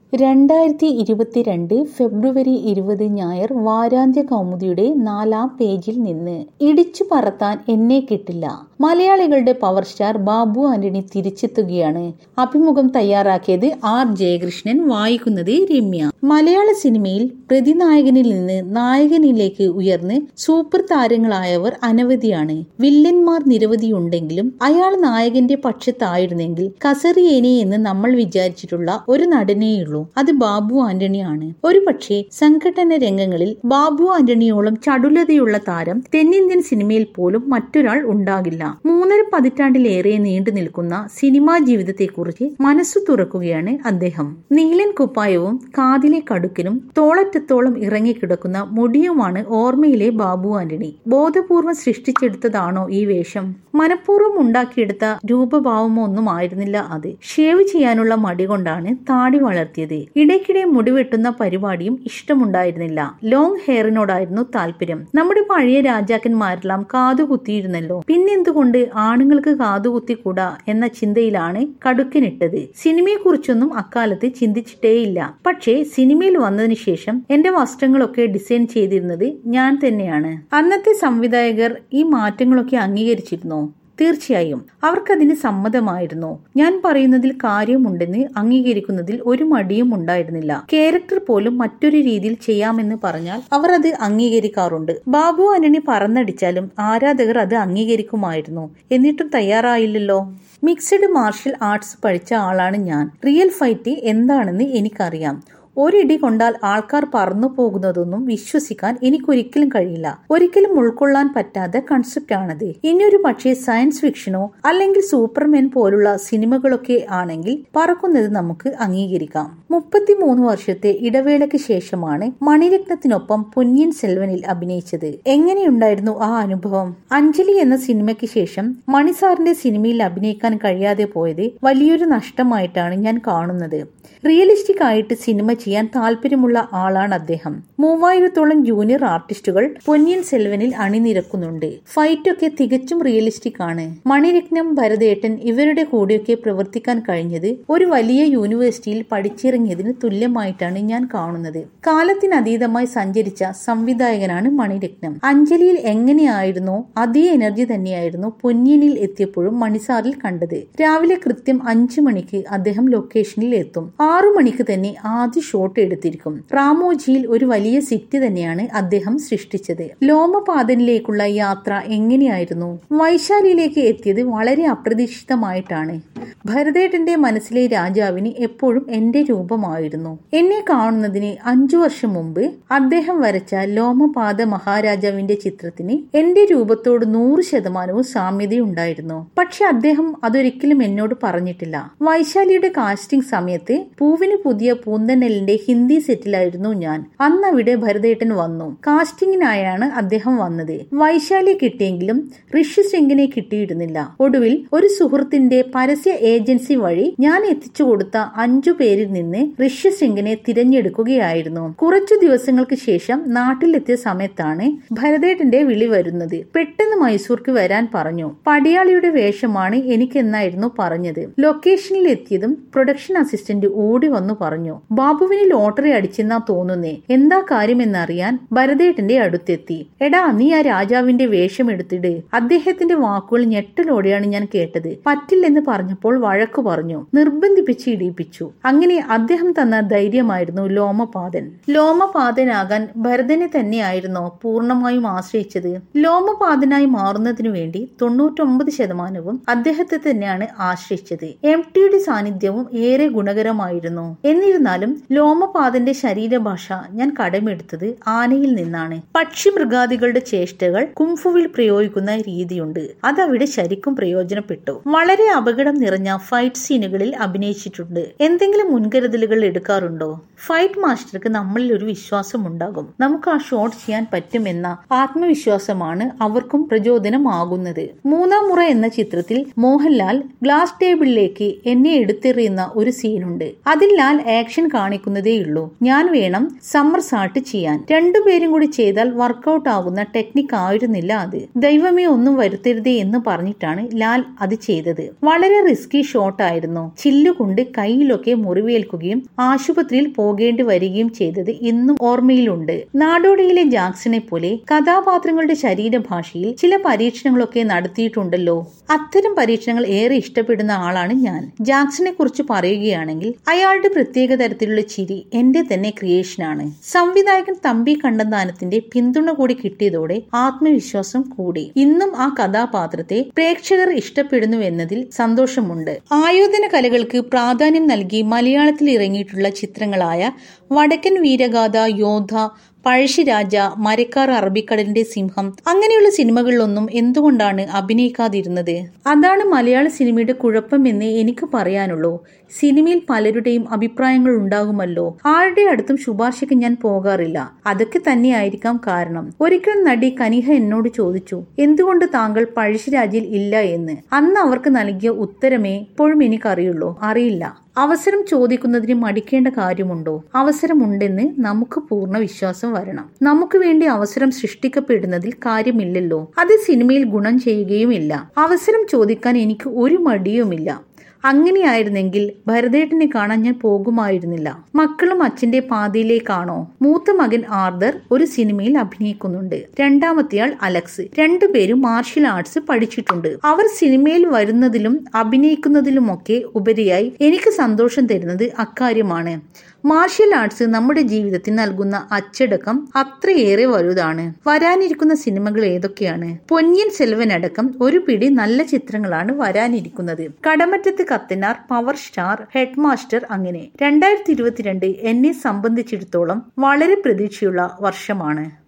രണ്ടായിരത്തി ഇരുപത്തിരണ്ട് ഫെബ്രുവരി ഇരുപത് ഞായർ വാരാന്ത്യ കൗമുദിയുടെ നാലാം പേജിൽ നിന്ന് ഇടിച്ചു പറത്താൻ എന്നെ കിട്ടില്ല മലയാളികളുടെ പവർ സ്റ്റാർ ബാബു ആന്റണി തിരിച്ചെത്തുകയാണ് അഭിമുഖം തയ്യാറാക്കിയത് ആർ ജയകൃഷ്ണൻ വായിക്കുന്നത് രമ്യ മലയാള സിനിമയിൽ പ്രതിനായകനിൽ നിന്ന് നായകനിലേക്ക് ഉയർന്ന് സൂപ്പർ താരങ്ങളായവർ അനവധിയാണ് വില്ലന്മാർ നിരവധിയുണ്ടെങ്കിലും അയാൾ നായകന്റെ പക്ഷത്തായിരുന്നെങ്കിൽ കസറിയേനെ എന്ന് നമ്മൾ വിചാരിച്ചിട്ടുള്ള ഒരു നടനേയുള്ളൂ അത് ബാബു ആന്റണിയാണ് ഒരു പക്ഷേ സംഘടന രംഗങ്ങളിൽ ബാബു ആന്റണിയോളം ചടുലതയുള്ള താരം തെന്നിന്ത്യൻ സിനിമയിൽ പോലും മറ്റൊരാൾ ഉണ്ടാകില്ല മൂന്നര പതിറ്റാണ്ടിലേറെ നീണ്ടു നിൽക്കുന്ന സിനിമാ ജീവിതത്തെക്കുറിച്ച് മനസ്സു തുറക്കുകയാണ് അദ്ദേഹം നീലൻ കുപ്പായവും കാതിലെ കടുക്കനും തോളറ്റത്തോളം ഇറങ്ങിക്കിടക്കുന്ന മുടിയുമാണ് ഓർമ്മയിലെ ബാബു ആന്റണി ബോധപൂർവം സൃഷ്ടിച്ചെടുത്തതാണോ ഈ വേഷം മനഃപൂർവ്വം ഉണ്ടാക്കിയെടുത്ത രൂപഭാവമോ ഒന്നും ആയിരുന്നില്ല അത് ഷേവ് ചെയ്യാനുള്ള മടി കൊണ്ടാണ് താടി വളർത്തിയത് ഇടയ്ക്കിടെ മുടി വെട്ടുന്ന പരിപാടിയും ഇഷ്ടമുണ്ടായിരുന്നില്ല ലോങ് ഹെയറിനോടായിരുന്നു താല്പര്യം നമ്മുടെ പഴയ രാജാക്കന്മാരെല്ലാം കാതുകുത്തിയിരുന്നല്ലോ പിന്നെന്തുകൊണ്ട് ആണുങ്ങൾക്ക് കാതുകുത്തിക്കൂടാ എന്ന ചിന്തയിലാണ് കടുക്കനിട്ടത് സിനിമയെക്കുറിച്ചൊന്നും അക്കാലത്ത് ചിന്തിച്ചിട്ടേയില്ല പക്ഷേ സിനിമയിൽ വന്നതിന് ശേഷം എന്റെ വസ്ത്രങ്ങളൊക്കെ ഡിസൈൻ ചെയ്തിരുന്നത് ഞാൻ തന്നെയാണ് അന്നത്തെ സംവിധായകർ ഈ മാറ്റങ്ങളൊക്കെ അംഗീകരിച്ചിരുന്നോ തീർച്ചയായും അവർക്കതിന് സമ്മതമായിരുന്നു ഞാൻ പറയുന്നതിൽ കാര്യമുണ്ടെന്ന് അംഗീകരിക്കുന്നതിൽ ഒരു മടിയും ഉണ്ടായിരുന്നില്ല ക്യാരക്ടർ പോലും മറ്റൊരു രീതിയിൽ ചെയ്യാമെന്ന് പറഞ്ഞാൽ അവർ അത് അംഗീകരിക്കാറുണ്ട് ബാബു അനണി പറന്നടിച്ചാലും ആരാധകർ അത് അംഗീകരിക്കുമായിരുന്നു എന്നിട്ടും തയ്യാറായില്ലല്ലോ മിക്സഡ് മാർഷൽ ആർട്സ് പഠിച്ച ആളാണ് ഞാൻ റിയൽ ഫൈറ്റ് എന്താണെന്ന് എനിക്കറിയാം ഒരിടി കൊണ്ടാൽ ആൾക്കാർ പറന്നു പോകുന്നതൊന്നും വിശ്വസിക്കാൻ എനിക്കൊരിക്കലും കഴിയില്ല ഒരിക്കലും ഉൾക്കൊള്ളാൻ പറ്റാത്ത കൺസെപ്റ്റ് ആണത് ഇനിയൊരു പക്ഷേ സയൻസ് ഫിക്ഷനോ അല്ലെങ്കിൽ സൂപ്പർമാൻ പോലുള്ള സിനിമകളൊക്കെ ആണെങ്കിൽ പറക്കുന്നത് നമുക്ക് അംഗീകരിക്കാം മുപ്പത്തിമൂന്ന് വർഷത്തെ ഇടവേളയ്ക്ക് ശേഷമാണ് മണിരത്നത്തിനൊപ്പം പൊന്നിയൻ സെൽവനിൽ അഭിനയിച്ചത് എങ്ങനെയുണ്ടായിരുന്നു ആ അനുഭവം അഞ്ജലി എന്ന സിനിമയ്ക്ക് ശേഷം മണിസാറിന്റെ സിനിമയിൽ അഭിനയിക്കാൻ കഴിയാതെ പോയത് വലിയൊരു നഷ്ടമായിട്ടാണ് ഞാൻ കാണുന്നത് റിയലിസ്റ്റിക് ആയിട്ട് സിനിമ ചെയ്യാൻ താല്പര്യമുള്ള ആളാണ് അദ്ദേഹം മൂവായിരത്തോളം ജൂനിയർ ആർട്ടിസ്റ്റുകൾ പൊന്നിയൻ സെൽവനിൽ അണിനിരക്കുന്നുണ്ട് ഫൈറ്റ് ഒക്കെ തികച്ചും റിയലിസ്റ്റിക് ആണ് മണിരത്നം ഭരതേട്ടൻ ഇവരുടെ കൂടെയൊക്കെ പ്രവർത്തിക്കാൻ കഴിഞ്ഞത് ഒരു വലിയ യൂണിവേഴ്സിറ്റിയിൽ പഠിച്ചിറങ്ങിയതിന് തുല്യമായിട്ടാണ് ഞാൻ കാണുന്നത് കാലത്തിനതീതമായി സഞ്ചരിച്ച സംവിധായകനാണ് മണിരത്നം അഞ്ജലിയിൽ എങ്ങനെയായിരുന്നോ അതേ എനർജി തന്നെയായിരുന്നു പൊന്നിയനിൽ എത്തിയപ്പോഴും മണിസാറിൽ കണ്ടത് രാവിലെ കൃത്യം അഞ്ചു മണിക്ക് അദ്ദേഹം ലൊക്കേഷനിൽ എത്തും ആറു മണിക്ക് തന്നെ ആദ്യ ഷോട്ട് എടുത്തിരിക്കും റാമോജിയിൽ ഒരു വലിയ സിറ്റി തന്നെയാണ് അദ്ദേഹം സൃഷ്ടിച്ചത് ലോമപാതനിലേക്കുള്ള യാത്ര എങ്ങനെയായിരുന്നു വൈശാലിയിലേക്ക് എത്തിയത് വളരെ അപ്രതീക്ഷിതമായിട്ടാണ് ഭരതേട്ടന്റെ മനസ്സിലെ രാജാവിന് എപ്പോഴും എന്റെ രൂപമായിരുന്നു എന്നെ കാണുന്നതിന് അഞ്ചു വർഷം മുമ്പ് അദ്ദേഹം വരച്ച ലോമപാത മഹാരാജാവിന്റെ ചിത്രത്തിന് എന്റെ രൂപത്തോട് നൂറ് ശതമാനവും സാമ്യതയുണ്ടായിരുന്നു പക്ഷെ അദ്ദേഹം അതൊരിക്കലും എന്നോട് പറഞ്ഞിട്ടില്ല വൈശാലിയുടെ കാസ്റ്റിംഗ് സമയത്ത് പൂവിന് പുതിയ പൂന്തന്നലിന്റെ ഹിന്ദി സെറ്റിലായിരുന്നു ഞാൻ അന്ന് അവിടെ ഭരതേട്ടൻ വന്നു കാസ്റ്റിംഗിനായാണ് അദ്ദേഹം വന്നത് വൈശാലി കിട്ടിയെങ്കിലും ഋഷി സിംഗിനെ കിട്ടിയിരുന്നില്ല ഒടുവിൽ ഒരു സുഹൃത്തിന്റെ പരസ്യ ഏജൻസി വഴി ഞാൻ എത്തിച്ചു കൊടുത്ത അഞ്ചു പേരിൽ നിന്ന് ഋഷി സിംഗിനെ തിരഞ്ഞെടുക്കുകയായിരുന്നു കുറച്ചു ദിവസങ്ങൾക്ക് ശേഷം നാട്ടിലെത്തിയ സമയത്താണ് ഭരതേട്ടന്റെ വിളി വരുന്നത് പെട്ടെന്ന് മൈസൂർക്ക് വരാൻ പറഞ്ഞു പടിയാളിയുടെ വേഷമാണ് എനിക്കെന്നായിരുന്നു പറഞ്ഞത് ലൊക്കേഷനിൽ എത്തിയതും പ്രൊഡക്ഷൻ അസിസ്റ്റന്റ് ഓടി വന്നു പറഞ്ഞു ബാബുവിന് ലോട്ടറി അടിച്ചെന്നാ തോന്നുന്നേ എന്താ കാര്യമെന്നറിയാൻ ഭരതേട്ടന്റെ അടുത്തെത്തി എടാ നീ ആ രാജാവിന്റെ വേഷം എടുത്തിട് അദ്ദേഹത്തിന്റെ വാക്കുകൾ ഞെട്ടലോടെയാണ് ഞാൻ കേട്ടത് പറ്റില്ലെന്ന് പറഞ്ഞപ്പോൾ വഴക്കു പറഞ്ഞു നിർബന്ധിപ്പിച്ച് ഇടിയിപ്പിച്ചു അങ്ങനെ അദ്ദേഹം തന്ന ധൈര്യമായിരുന്നു ലോമപാതൻ ലോമപാതനാകാൻ ഭരതനെ തന്നെയായിരുന്നോ പൂർണ്ണമായും ആശ്രയിച്ചത് ലോമപാതനായി മാറുന്നതിനു വേണ്ടി തൊണ്ണൂറ്റൊമ്പത് ശതമാനവും അദ്ദേഹത്തെ തന്നെയാണ് ആശ്രയിച്ചത് എം ടിയുടെ സാന്നിധ്യവും ഏറെ ഗുണകരമായിരുന്നു എന്നിരുന്നാലും ലോമപാതന്റെ ശരീരഭാഷ ഞാൻ കടമെടുത്തത് ആനയിൽ നിന്നാണ് പക്ഷി മൃഗാദികളുടെ ചേഷ്ടകൾ കുംഫുവിൽ പ്രയോഗിക്കുന്ന രീതിയുണ്ട് അതവിടെ ശരിക്കും പ്രയോജനപ്പെട്ടു വളരെ അപകടം നിറഞ്ഞ ഫൈറ്റ് സീനുകളിൽ അഭിനയിച്ചിട്ടുണ്ട് എന്തെങ്കിലും മുൻകരുതലുകൾ എടുക്കാറുണ്ടോ ഫൈറ്റ് മാസ്റ്റർക്ക് നമ്മളിൽ ഒരു വിശ്വാസം ഉണ്ടാകും നമുക്ക് ആ ഷോട്ട് ചെയ്യാൻ പറ്റുമെന്ന ആത്മവിശ്വാസമാണ് അവർക്കും പ്രചോദനമാകുന്നത് മൂന്നാം മുറ എന്ന ചിത്രത്തിൽ മോഹൻലാൽ ഗ്ലാസ് ടേബിളിലേക്ക് എന്നെ എടുത്തെറിയുന്ന ഒരു സീനുണ്ട് അതിൽ ലാൽ ആക്ഷൻ കാണിക്കുന്നതേയുള്ളൂ ഞാൻ വേണം സമ്മർ സാട്ട് ചെയ്യാൻ രണ്ടുപേരും കൂടി ചെയ്താൽ വർക്കൗട്ട് ആകുന്ന ടെക്നിക് ആയിരുന്നില്ല അത് ദൈവമേ ഒന്നും വരുത്തരുതേ എന്ന് പറഞ്ഞിട്ടാണ് ലാൽ അത് ചെയ്തത് വളരെ റിസ്കി ഷോട്ട് ആയിരുന്നു ചില്ലുകൊണ്ട് കയ്യിലൊക്കെ മുറിവേൽക്കുകയും ആശ ആശുപത്രിയിൽ പോകേണ്ടി വരികയും ചെയ്തത് ഇന്നും ഓർമ്മയിലുണ്ട് നാടോടിയിലെ ജാക്സനെ പോലെ കഥാപാത്രങ്ങളുടെ ശരീരഭാഷയിൽ ചില പരീക്ഷണങ്ങളൊക്കെ നടത്തിയിട്ടുണ്ടല്ലോ അത്തരം പരീക്ഷണങ്ങൾ ഏറെ ഇഷ്ടപ്പെടുന്ന ആളാണ് ഞാൻ ജാക്സനെ കുറിച്ച് പറയുകയാണെങ്കിൽ അയാളുടെ പ്രത്യേക തരത്തിലുള്ള ചിരി എന്റെ തന്നെ ക്രിയേഷനാണ് സംവിധായകൻ തമ്പി കണ്ണന്താനത്തിന്റെ പിന്തുണ കൂടി കിട്ടിയതോടെ ആത്മവിശ്വാസം കൂടി ഇന്നും ആ കഥാപാത്രത്തെ പ്രേക്ഷകർ ഇഷ്ടപ്പെടുന്നു എന്നതിൽ സന്തോഷമുണ്ട് ആയോധന കലകൾക്ക് പ്രാധാന്യം നൽകി മലയാളത്തിൽ ഇറങ്ങിയിട്ടുള്ള ചിത്രങ്ങളായ വടക്കൻ വീരഗാഥ യോദ്ധ പഴശ്ശിരാജ മരക്കാർ അറബിക്കടലിന്റെ സിംഹം അങ്ങനെയുള്ള സിനിമകളിലൊന്നും എന്തുകൊണ്ടാണ് അഭിനയിക്കാതിരുന്നത് അതാണ് മലയാള സിനിമയുടെ കുഴപ്പമെന്ന് എനിക്ക് പറയാനുള്ളൂ സിനിമയിൽ പലരുടെയും അഭിപ്രായങ്ങൾ ഉണ്ടാകുമല്ലോ ആരുടെ അടുത്തും ശുപാർശയ്ക്ക് ഞാൻ പോകാറില്ല അതൊക്കെ തന്നെയായിരിക്കാം കാരണം ഒരിക്കൽ നടി കനിഹ എന്നോട് ചോദിച്ചു എന്തുകൊണ്ട് താങ്കൾ പഴശ്ശിരാജയിൽ ഇല്ല എന്ന് അന്ന് അവർക്ക് നൽകിയ ഉത്തരമേ ഇപ്പോഴും എനിക്കറിയുള്ളൂ അറിയില്ല അവസരം ചോദിക്കുന്നതിന് മടിക്കേണ്ട കാര്യമുണ്ടോ അവസരമുണ്ടെന്ന് നമുക്ക് പൂർണ്ണ വിശ്വാസം വരണം നമുക്ക് വേണ്ടി അവസരം സൃഷ്ടിക്കപ്പെടുന്നതിൽ കാര്യമില്ലല്ലോ അത് സിനിമയിൽ ഗുണം ചെയ്യുകയുമില്ല അവസരം ചോദിക്കാൻ എനിക്ക് ഒരു മടിയുമില്ല അങ്ങനെയായിരുന്നെങ്കിൽ ഭരതേട്ടനെ കാണാൻ ഞാൻ പോകുമായിരുന്നില്ല മക്കളും അച്ഛന്റെ പാതയിലേക്കാണോ മൂത്ത മകൻ ആർദർ ഒരു സിനിമയിൽ അഭിനയിക്കുന്നുണ്ട് രണ്ടാമത്തെയാൾ അലക്സ് രണ്ടുപേരും മാർഷ്യൽ ആർട്സ് പഠിച്ചിട്ടുണ്ട് അവർ സിനിമയിൽ വരുന്നതിലും അഭിനയിക്കുന്നതിലുമൊക്കെ ഉപരിയായി എനിക്ക് സന്തോഷം തരുന്നത് അക്കാര്യമാണ് മാർഷ്യൽ ആർട്സ് നമ്മുടെ ജീവിതത്തിൽ നൽകുന്ന അച്ചടക്കം അത്രയേറെ വലുതാണ് വരാനിരിക്കുന്ന സിനിമകൾ ഏതൊക്കെയാണ് പൊന്നിയൻ സെൽവനടക്കം ഒരു പിടി നല്ല ചിത്രങ്ങളാണ് വരാനിരിക്കുന്നത് Kadamattathu Kathanar power star head master അങ്ങനെ രണ്ടായിരത്തി ഇരുപത്തിരണ്ട് എന്നെ സംബന്ധിച്ചിടത്തോളം വളരെ പ്രതീക്ഷയുള്ള വർഷമാണ്